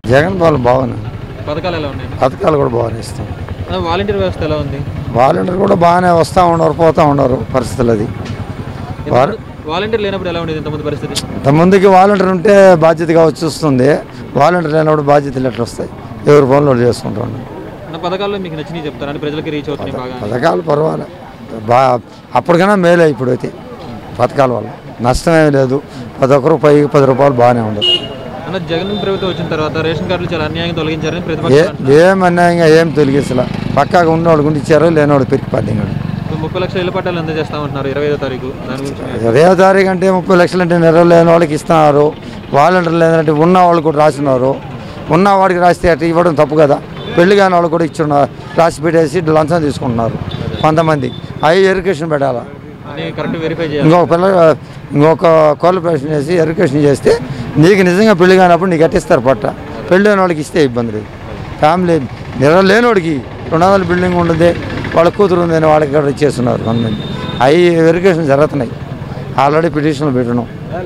జగన్ పాలన బాగున్నాయి పథకాలు ఎలా ఉన్నాయి పథకాలు కూడా బాగానే ఇస్తాం వాలంటీర్ వ్యవస్థ ఎలా ఉంది వాలంటీర్ కూడా బాగానే వస్తూ ఉన్నారు పోతూ ఉన్నారు పరిస్థితులు అది వారు వాలంటీర్ లేనప్పుడు ఎలా ఉండేది ఇంతమంది పరిస్థితి ఇంత ముందుకి వాలంటీర్ ఉంటే బాధ్యతగా వచ్చి వస్తుంది వాలంటీర్ లేనప్పుడు బాధ్యతలు ఎట్లా వస్తాయి ఎవరి పనులు వాళ్ళు చేసుకుంటూ ఉన్నారు నా పథకాల్లో మీకు నచ్చినవి చెప్తారు అంటే ప్రజలకి రీచ్ అవుతున్నాయి బాగా పథకాలు పర్వాలే బా అప్పటికైనా మేలే ఇప్పుడైతే పథకాల వల్ల నష్టమేమీ లేదు పది ఒక్క రూపాయి పది రూపాయలు బాగానే ఉండదు అన్న జగన్ ప్రభుత్వం వచ్చిన తర్వాత రేషన్ కార్డులు చాలా అన్యాయంగా తొలగించారని ఏ ప్రతిపక్షాలు ఏం అన్యాయంగా ఏం తొలగించలే పక్కాగా ఉన్నవాడు గుండి ఇచ్చారు లేనివాడు పెరిగి పడ్డాడు ఇప్పుడు ముప్పై లక్షల ఇళ్ల పట్టాలు అందజేస్తామంటున్నారు ఇరవై ఐదో తారీఖు దాని గురించి ఇరవై తారీఖు అంటే ముప్పై లక్షలు అంటే నెల లేని వాళ్ళకి ఇస్తున్నారు వాలంటీర్ లేదంటే ఉన్న వాళ్ళు కూడా రాస్తున్నారు ఉన్న వాడికి రాస్తే అట్లా ఇవ్వడం తప్పు కదా పెళ్లి కాని వాళ్ళు కూడా ఇచ్చున్నారు రాసి పెట్టేసి లంచం తీసుకుంటున్నారు కొంతమంది అవి ఎరికేషన్ పెట్టాలా అన్ని కరెక్ట్ వెరిఫై చేయాలి ఇంకొక పిల్ల ఇంకొక క్వాలిఫికేషన్ చేసి ఎరికేషన్ చేస్తే నీకు నిజంగా పెళ్లి కానప్పుడు నీకు ఎట్టిస్తారు పట్ట పెళ్ళి లేని వాళ్ళకి ఇస్తే ఇబ్బంది లేదు ఫ్యామిలీ నిర లేనివాడికి రెండు వందల బిల్డింగ్ ఉంటుంది వాళ్ళ కూతురు ఉందని వాళ్ళకి కూడా ఇచ్చేస్తున్నారు కొంతమంది అవి వెరిఫికేషన్ జరుగుతున్నాయి ఆల్రెడీ పిటిషన్లు పెట్టడం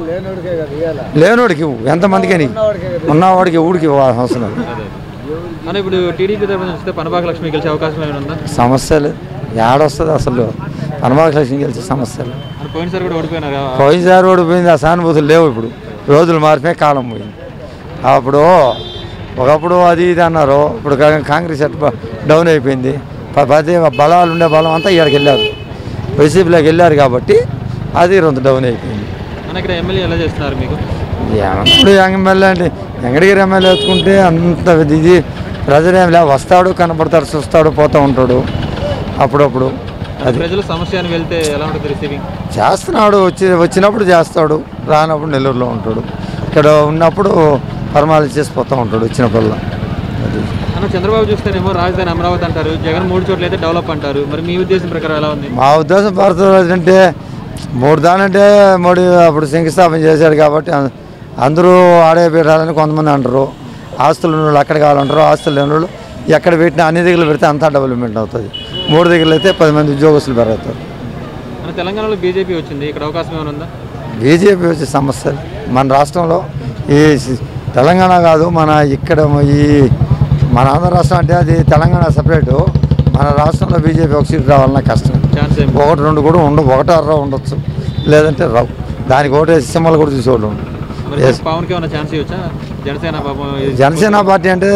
లేనోడికి ఇవ్వు ఎంతమందికి నీ ఉన్నవాడికి ఊడికి ఇవ్వాల్సిన అవసరం లేదు. అన్న ఇప్పుడు టీడీపీ తరఫున చూస్తే పనబాక లక్ష్మి గెలిచే అవకాశం ఏమైనా ఉందా సమస్య లేదు ఏడొస్తుంది అసలు హనుమాన్ లక్ష్మి గెలిచే సమస్య లేదు అని పోయినసారి కూడా ఓడిపోయినారు కదా. పోయినసారి ఓడిపోయింది ఆ సానుభూతులు లేవు ఇప్పుడు రోజులు మారిపోయి కాలం పోయింది అప్పుడు ఒకప్పుడు అది ఇది అన్నారు ఇప్పుడు కా- కాంగ్రెస్ ఎట్లా డౌన్ అయిపోయింది ప- పది బలాలు ఉండే బలం అంతా ఇక్కడికి వెళ్ళారు వైసీపీలోకి వెళ్ళారు కాబట్టి అది రొంత డౌన్ అయిపోయింది అన్న ఇక్కడ ఎమ్మెల్యే ఎలా చేస్తున్నారు మీకు ఇప్పుడు ఎమ్మెల్యే అంటే వెంకటగిరి ఎమ్మెల్యే ఎత్తుకుంటే అంత ఇది ప్రజలేం లే వస్తాడు కనపడతాడు చూస్తాడు పోతూ ఉంటాడు అప్పుడప్పుడు అది ప్రజల సమస్య అని వెళ్తే ఎలా ఉంటుంది రిసీవింగ్ చేస్తున్నాడు వచ్చి వచ్చినప్పుడు చేస్తాడు రానప్పుడు నెల్లూరులో ఉంటాడు ఇక్కడ ఉన్నప్పుడు పరమాలు చేసి పోతూ ఉంటాడు వచ్చినప్పుడల్లా అది అన్న చంద్రబాబు చూస్తేనేమో రాజధాని అమరావతి అంటారు జగన్ మూడు చోట్ల అయితే డెవలప్ అంటారు మరి మీ ఉద్దేశం ప్రకారం ఎలా ఉంది మా ఉద్దేశం భారతరాజు అంటే మూడు దానంటే మోడీ అప్పుడు శంకుస్థాపన చేశాడు కాబట్టి అం- అందరూ ఆడే పెట్టాలని కొంతమంది అంటారు ఆస్తులు ఉన్న వాళ్ళు అక్కడ కావాలంటారు ఆస్తులు లేని వాళ్ళు ఎక్కడ పెట్టినా అన్ని దగ్గర పెడితే అంతా డెవలప్మెంట్ అవుతుంది మూడు దగ్గర అయితే పది మంది ఉద్యోగస్తులు పెరుగుతారు మన తెలంగాణలో బీజేపీ వచ్చింది ఇక్కడ అవకాశం ఏమైనా ఉందా బీజేపీ వచ్చే సమస్యలు మన రాష్ట్రంలో ఈ సి- తెలంగాణ కాదు మన ఇక్కడ ఈ మన ఆంధ్ర రాష్ట్రం అంటే అది తెలంగాణ సపరేటు మన రాష్ట్రంలో బీజేపీ ఒక సీట్ రావాలన్నా కష్టం ఛాన్స్ ఏమి ఒకటి రెండు కూడా ఉండవు ఒకటి అర్ర ఉండొచ్చు లేదంటే రావు దానికి ఒకటి సింహలు కూడా చూసేవాళ్ళు ఉండరు. మరి Yes. పవన్కి ఏమైనా ఛాన్స్ ఇవ్వచ్చా జనసేన పాపం ఇది- జనసేన పార్టీ అంటే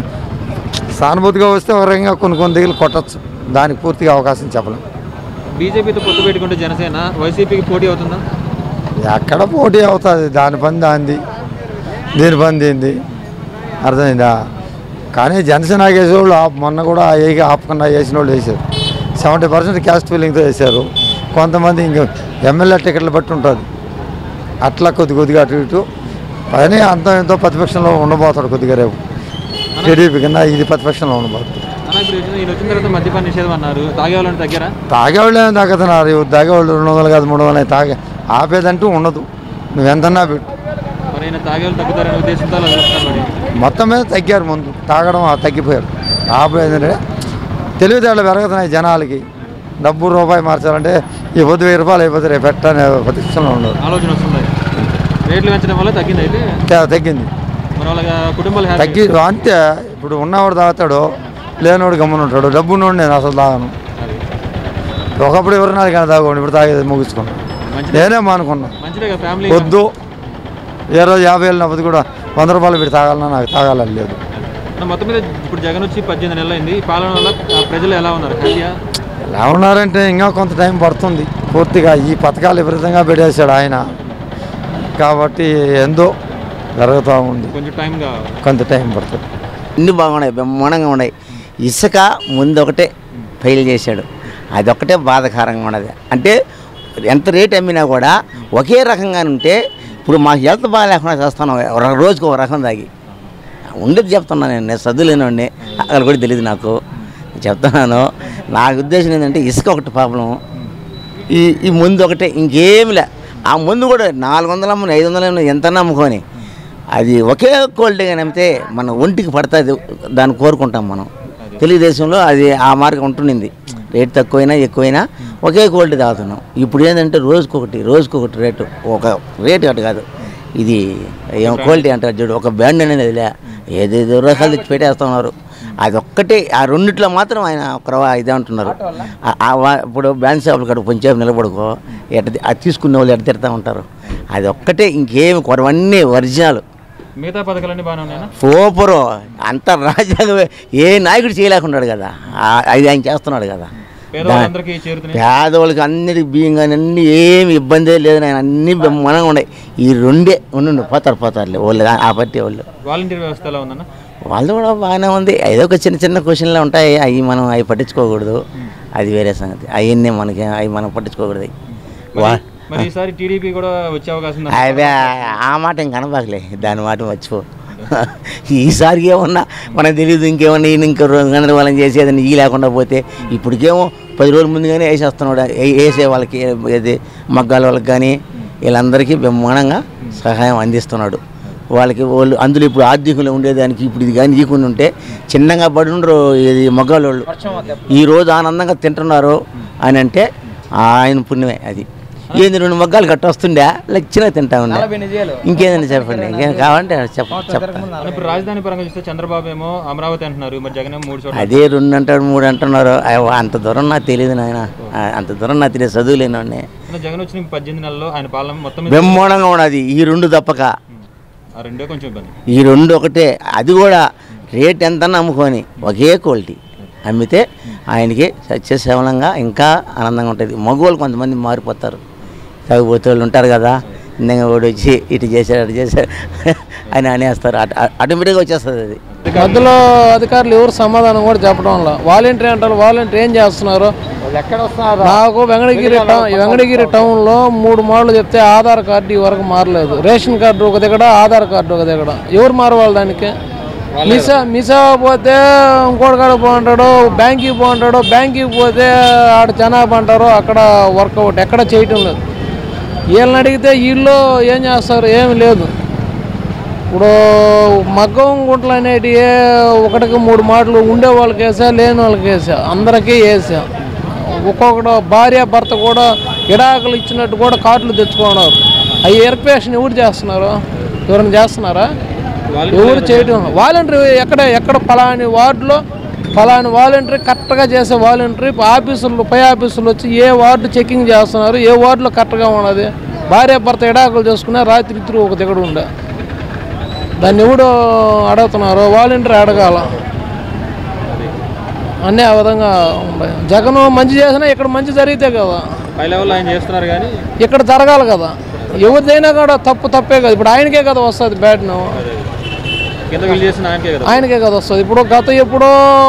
సానుభూతిగా వస్తే ఒక రకంగా కొన్ని కొన్ని దగ్గర కొట్టచ్చు దానికి పూర్తిగా అవకాశం చెప్పలేం బీజేపీతో పొత్తు పెట్టుకుంటే జనసేన వైసీపీకి పోటీ అవుతుందా ఎక్కడ పోటీ అవుతుంది దాని పని దాంది దీని పని దీంది అర్థమైందా కానీ జనసేన వేసేవాళ్ళు ఆప్- మొన్న కూడా ఏకి ఆపకుండా వేసిన వాళ్ళు వేశారు సెవెంటీ పర్సెంట్ క్యాస్ట్ ఫీలింగ్తో వేశారు కొంతమంది ఇంక ఎమ్మెల్యే టికెట్లు బట్టి ఉంటుంది అట్లా కొద్ది కొద్దిగా అటు ఇటు పని అంత ఎంతో ప్రతిపక్షంలో ఉండబోతాడు కొద్దిగా రేపు టీడీపీ కన్నా ఇది ప్రతిపక్షంలో ఉండబోతుంది అన్న ఇప్పుడు వచ్చిన- ఈయన వచ్చిన తర్వాత మద్యపాన నిషేధం అన్నారు తాగే వాళ్ళని తగ్గారా తాగేవాళ్ళు ఏమి తాగుతున్నారు ఇవి తాగేవాళ్ళు రెండు వందలు కాదు మూడు వందలు తాగే ఆపేదంటూ ఉండదు నువ్వు ఎంతన్నా పెట్టు మరి ఆయన తాగే వాళ్ళు తగ్గుతారనే ఉద్దేశంతో అలా చేస్తున్నారు మరి మొత్తం మీద తగ్గారు ముందు తాగడం ఆ తగ్గిపోయారు ఆపేదంటే తెలివితేటలు పెరుగుతున్నాయి జనాలకి డబ్బు రూపాయి మార్చాలంటే ఈ పొద్దు వెయ్యి రూపాయలు అయిపోతే రేపు పెట్టనే ప్రతిష్టంలో ఉండదు ఆలోచన వస్తుంది రేట్లు పెంచడం వల్ల తగ్గింది అయితే త- తగ్గింది మన వాళ్ళ కుటుంబాలు హ్యాపీ తగ్గి అంతే ఇప్పుడు ఉన్నవాడు తాగుతాడు లేనివాడు గమ్మున ఉంటాడు డబ్బు ఉన్నవాడు నేను అసలు తాగను ఒకప్పుడు ఎవరినాడు కానీ తాగండి ఇప్పుడు తాగేది ముగించుకున్నాను మంచిదే నేనే మానుకున్నా మంచిదే కదా ఫ్యామిలీ వద్దు ఏ రోజు యాభై వెళ్ళినప్పుడు కూడా వంద రూపాయలు పెట్టి తాగాలన్నా నాకు తాగాలని లేదు అన్న, మొత్తం మీద ఇప్పుడు జగన్ వచ్చి పద్దెనిమిది నెలలు అయింది ఈ పాలన వల్ల ఆ, ప్రజలు ఎలా ఉన్నారు హ్యాపీయా ఎలా ఉన్నారంటే ఇంకా కొంత టైం పడుతుంది పూర్తిగా ఈ పథకాలు విపరీతంగా పెట్టేశాడు ఆయన కాబట్టి ఎందో జరుగుతూ ఉంది కొంచెం టైం కావాలి కొంత టైం పడుతుంది అన్ని బాగున్నాయి బ్రహ్మాండంగా ఉన్నాయి ఇసుక ముందు ఒకటే ఫెయిల్ చేశాడు అదొక్కటే బాధాకరంగా ఉన్నది అంటే ఎంత రేట్ అమ్మినా కూడా ఒకే రకంగా ఉంటే ఇప్పుడు మాకు హెల్త్ బాగా లేకుండా చేస్తున్నాం ఒక రోజుకు ఒక రకం తాగి ఉండేది చెప్తున్నాను నేను నేను చదువులేనండి అక్కడ కూడా తెలియదు నాకు చెప్తున్నాను నా ఉద్దేశం ఏంటంటే ఇసుక ఒకటి ప్రాబ్లం ఈ ఈ ముందు ఒకటే ఇంకేమి లే ఆ ముందు కూడా నాలుగు వందలు అమ్మని ఐదు వందలు అమ్మని ఎంత అమ్ముకొని అది ఒకే క్వాలిటీగా నమ్మితే మన ఒంటికి పడుతుంది దాన్ని కోరుకుంటాం మనం తెలుగుదేశంలో అది ఆ మార్గం ఉంటుండింది రేట్ తక్కువైనా ఎక్కువైనా ఒకే క్వాలిటీ తాగుతున్నాం ఇప్పుడు ఏంటంటే రోజుకొకటి రోజుకొకటి రేటు ఒక రేటు అటు కాదు ఇది ఏం క్వాలిటీ అంటారు చూడు ఒక బ్యాండ్ అనేది లే ఏదేదో రకాలు తెచ్చి పెట్టేస్తున్నారు అదొక్కటే ఆ రెండిట్లో మాత్రం ఆయన ఒక ఇదే అంటున్నారు ఆ- ఆ వా- ఇప్పుడు బ్యాంక్ షాపులు కాడ కొంచెం నిలబడుకో ఎట్ట తి- అది తీసుకునే వాళ్ళు ఎట్ట తిడతా ఉంటారు అది ఒక్కటే ఇంకేమి కొరవన్నీ ఒరిజినల్ మిగతా పథకాలన్నీ బాగానే ఉన్నాయా సూపరు అంత రాజ్యాంగమే ఏ నాయకుడు చేయలేకున్నాడు కదా ఆ- అది ఆయన చేస్తున్నాడు కదా పేదవాళ్ళందరికీ చేరుతున్నాయి పేదవాళ్ళకి అన్నిటికి బియ్యం కానీ అన్ని ఏమి ఇబ్బందే లేదు ఆయన అన్ని బ్రహ్మాండంగా ఉన్నాయి ఈ రెండే ఉండు పోతారు పోతారులే వాళ్ళు ఆ పార్టీ వాళ్ళు వాలంటీర్ వ్యవస్థ ఎలా ఉందన్న వాళ్ళు కూడా బాగానే ఉంది ఏదో ఒక చిన్న చిన్న క్వశ్చన్లు ఉంటాయి అవి మనం అవి పట్టించుకోకూడదు అది వేరే సంగతి అవన్నీ మనకి అవి మనం పట్టించుకోకూడదు వా మరి ఈసారి టీడీపీ కూడా వచ్చే అవకాశం ఉందా అవే ఆ మాట ఇంక అనబాకలే దాని మాట మర్చిపో ఈసారి ఏమన్నా మనకు తెలియదు ఇంకేమన్నా ఈయన ఇంకా గందరగోళం చేసేదని ఈ లేకుండా పోతే ఇప్పటికేమో పది రోజుల ముందుగానే వేసేస్తున్నాడు ఏ- వేసే వాళ్ళకి ఏది మగ్గాల వాళ్ళకి కానీ వీళ్ళందరికీ బ్రహ్మాండంగా సహాయం అందిస్తున్నాడు వాళ్ళకి వాళ్ళు అందులో ఇప్పుడు ఆర్థికంలో ఉండేదానికి ఇప్పుడు ఇది కానీ ఈకుండా ఉంటే చిన్నగా పడి ఉండరు ఇది మగ్గాల వాళ్ళు ఈ రోజు ఆనందంగా తింటున్నారు అని అంటే ఆయన పుణ్యమే అది ఏంది రెండు మగ్గాలు కట్ట వస్తుండే లచ్చినా తింటా ఉండే ఇంకేదైనా చెప్పండి ఇంకేం కావాలంటే చెప్ప చెప్తా అన్న, ఇప్పుడు రాజధాని పరంగా చూస్తే చంద్రబాబు ఏమో అమరావతి అంటున్నారు మరి జగన్ ఏమో మూడు చోట్ల అదే రెండు అంటాడు మూడు అంటున్నారు అయ్యో, అంత దూరం నాకు తెలియదు నాయన ఆ, అంత దూరం నాకు తెలియదు చదువులేనండి అన్న, జగన్ వచ్చిన ఈ పద్దెనిమిది నెలల్లో ఆయన పాలన మొత్తం మీద బ్రహ్మాండంగా ఉన్నది ఈ రెండు తప్పక ఆ రెండే కొంచెం ఇబ్బంది ఈ రెండు ఒకటే అది కూడా రేట్ ఎంత అమ్ముకొని ఒకే క్వాలిటీ అమ్మితే ఆయనకి సత్యశవలంగా ఇంకా ఆనందంగా ఉంటుంది మగవాళ్ళు కొంతమంది మారిపోతారు తాగుబోతే వాళ్ళు ఉంటారు కదా ఇందంగా వాడు వచ్చి ఇటు చేశాడు అటు చేశాడు అని అనేస్తారు అటు ఆటోమేటిక్గా వచ్చేస్తుంది అది మధ్యలో అధికారులు ఎవరు సమాధానం కూడా చెప్పడం వల్ల వాలంటీర్ అంటారు వాలంటీర్ ఏం చేస్తున్నారు ఎక్కడ వస్తున్నారు నాకు వెంకటగిరి టౌన్ వెంకటగిరి టౌన్లో మూడు మార్లు చెప్తే ఆధార్ కార్డు ఈ వరకు మారలేదు రేషన్ కార్డు ఒక దగ్గర ఆధార్ కార్డు ఒక దగ్గర ఎవరు మారవాలి దానికి మిసా మిసా పోతే ఇంకోటి కాడ పోంటాడు బ్యాంక్కి పోంటాడు బ్యాంక్కి పోతే ఆడ జనాభా అంటారు అక్కడ వర్కౌట్ ఎక్కడ చేయటం లేదు వీళ్ళని అడిగితే వీళ్ళు ఏం చేస్తారు ఏమి లేదు ఇప్పుడు మగ్గం గుంటలు అనేటివి ఒకటికి మూడు మాటలు ఉండే వాళ్ళకి వేసా లేని వాళ్ళకి వేసా అందరికీ వేసా ఒక్కొక్కడు భార్య భర్త కూడా ఇడాకులు ఇచ్చినట్టు కూడా కార్డులు తెచ్చుకున్నారు అవి వెరిఫికేషన్ ఎవరు చేస్తున్నారు ఎవరైనా చేస్తున్నారా ఎవరు చేయటం వాలంటరీ ఎక్కడ ఎక్కడ ఫలాని వార్డులో ఫలాని వాలంటరీ కరెక్ట్గా చేసే వాలంటరీ ఆఫీసులు పై ఆఫీసులు వచ్చి ఏ వార్డు చెకింగ్ చేస్తున్నారు ఏ వార్డులో కరెక్ట్గా ఉన్నది భార్య భర్త ఇడాకులు చేసుకునే రాత్రి ఇద్దరు ఒక దగ్గర ఉండే దాన్ని ఎవడు అడుగుతున్నారు వాలంటీర్ అడగాల అన్నీ ఆ విధంగా ఉన్నాయి జగన్ మంచి చేసినా ఇక్కడ మంచి జరిగితే కదా పై లెవెల్లో ఆయన చేస్తున్నారు కానీ ఇక్కడ జరగాలి కదా ఎవరిదైనా కూడా తప్పు తప్పే కదా ఇప్పుడు ఆయనకే కదా వస్తుంది బ్యాట్ను కింద వీళ్ళు చేసిన ఆయనకే కదా ఆయనకే కదా వస్తుంది ఇప్పుడు గత ఎప్పుడో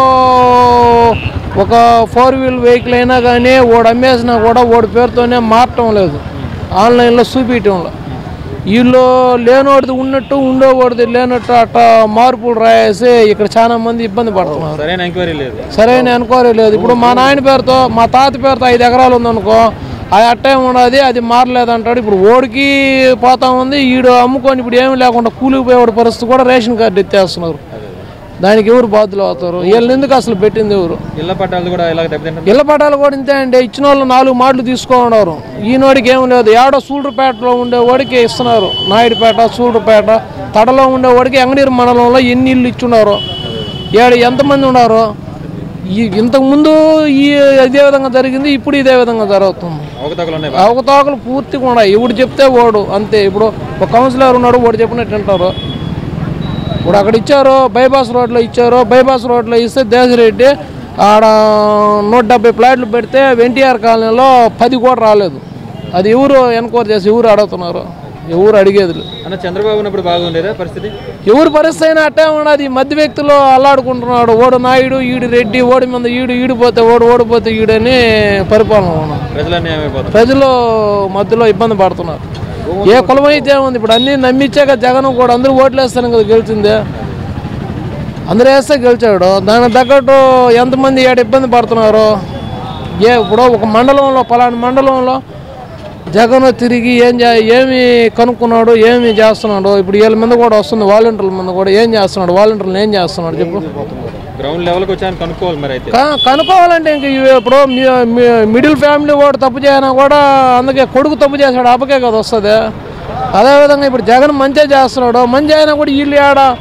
ఒక ఫోర్ వీల్ వెహికల్ అయినా కానీ ఓడి అమ్మేసినా కూడా ఓడి పేరుతోనే మారటం లేదు ఆన్లైన్లో చూపించడంలో వీళ్ళు లేనోడిది ఉన్నట్టు ఉండేవాడిది లేనట్టు అట్లా మార్పులు రాయేసి ఇక్కడ చాలా మంది ఇబ్బంది పడుతున్నారు సరైన ఎంక్వైరీ లేదు సరైన ఎన్క్వైరీ లేదు ఇప్పుడు మా నాయన పేరుతో మా తాత పేరుతో ఐదు ఎకరాలు ఉందనుకో అది అట్టే ఉన్నది అది మారలేదు అంటాడు ఇప్పుడు ఓడికి పోతా ఉంది ఈడు అమ్ముకొని ఇప్పుడు ఏమీ లేకుండా కూలికి పోయేవాడి పరిస్థితి కూడా రేషన్ కార్డు ఎత్తేస్తున్నారు దానికి ఎవరు బాధ్యులు అవుతారు వీళ్ళని ఎందుకు అసలు పెట్టింది ఎవరు ఇళ్ల పట్టాలు కూడా ఇలా దెబ్బతింటారు ఇళ్ళ పట్టాలు కూడా ఇంతే అండి ఇచ్చిన వాళ్ళు నాలుగు మాటలు తీసుకోన్నారు ఈనోడికి ఏం లేదు ఏడో సూళ్ళూరుపేటలో ఉండేవాడికి ఇస్తున్నారు నాయుడుపేట సూళ్ళూరుపేట తడలో ఉండేవాడికి ఎంగనీరు మండలంలో ఎన్ని ఇల్లు ఇచ్చున్నారు ఏడు ఎంతమంది ఉన్నారు ఈ ఇంతకుముందు ఈ ఇదే విధంగా జరిగింది ఇప్పుడు ఇదే విధంగా జరుగుతుంది అవకతవకలు ఉన్నాయి అవకతవకలు పూర్తిగా ఉన్నాయి ఇప్పుడు చెప్తే ఓడు అంతే ఇప్పుడు ఒక కౌన్సిలర్ ఉన్నాడు వాడు చెప్పినట్టు వింటారు ఇప్పుడు అక్కడ ఇచ్చారు బైపాస్ రోడ్లో ఇచ్చారు బైపాస్ రోడ్లో ఇస్తే దేశరెడ్డి ఆడ నూట డెబ్బై ప్లాట్లు పెడితే ఎన్టీఆర్ కాలనీలో పది కూడా రాలేదు అది ఎవరు ఎన్క్వైరీ చేసి ఎవరు అడుగుతున్నారు ఎవరు అడిగేది లేదు. అన్న చంద్రబాబు ఉన్నప్పుడు బాగుండేదా పరిస్థితి ఎవరు పరిస్థితి అయినా అట్టే ఉన్నది ఈ మధ్య వ్యక్తులు అల్లాడుకుంటున్నాడు ఓడు నాయుడు ఈడు రెడ్డి ఓడి మీద ఈడు ఈడిపోతే ఓడు ఓడిపోతే ఈడని పరిపాలన ఉన్నది ప్రజలన్నీ ఏమైపోతారు ప్రజలు మధ్యలో ఇబ్బంది పడుతున్నారు ఏ కులం అయితే ఉంది ఇప్పుడు అన్నీ నమ్మించాక జగన్ కూడా అందరూ ఓట్లు వేస్తాను కదా గెలిచిందే అందరూ వేస్తే గెలిచాడు దానికి తగ్గట్టు ఎంతమంది ఏడు ఇబ్బంది పడుతున్నారు ఏ ఇప్పుడు ఒక మండలంలో పలానా మండలంలో జగన్ తిరిగి ఏం చే ఏమి కనుక్కున్నాడు ఏమి చేస్తున్నాడు ఇప్పుడు వీళ్ళ మీద కూడా వస్తుంది వాలంటీర్ల మీద కూడా ఏం చేస్తున్నాడు వాలంటీర్లు ఏం చేస్తున్నాడు చెప్పు గ్రౌండ్ లెవెల్కి వచ్చాయని కనుక్కోవాలి మరి అయితే క- కనుక్కోవాలంటే ఇంక ఇవి ఇప్పుడు మీ- మీ- మిడిల్ ఫ్యామిలీ వాడు తప్పు చేయనా కూడా అందుకే కొడుకు తప్పు చేశాడు అప్పకే కదా వస్తుంది అదేవిధంగా ఇప్పుడు జగన్ మంచిగా చేస్తున్నాడు మంచి అయినా కూడా వీళ్ళు ఆడ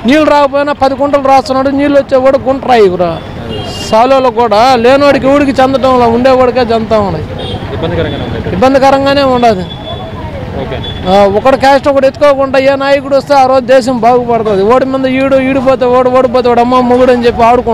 నీళ్ళు రాకపోయినా పది గుంటలు రాస్తున్నాడు నీళ్ళు వచ్చేవాడు గుంట రాయికురా సాలోలో కూడా లేనివాడికి ఊడికి చెందటంలో ఉండేవాడికే చెందుతా ఉన్నాయి ఇబ్బందికరంగానే ఉంది అయితే. ఇబ్బందికరంగానే ఉండదు ఓకే ఆ, ఒకడు క్యాస్ట్ ఒకటి ఎత్తుకోకుండా ఏ నాయకుడు వస్తే ఆ రోజు దేశం బాగుపడుతుంది ఓడి మీద ఈడు ఈడిపోతే ఓడి ఓడిపోతే వాడు అమ్మ మొగుడు అని చెప్పి ఆడుకుంటాడు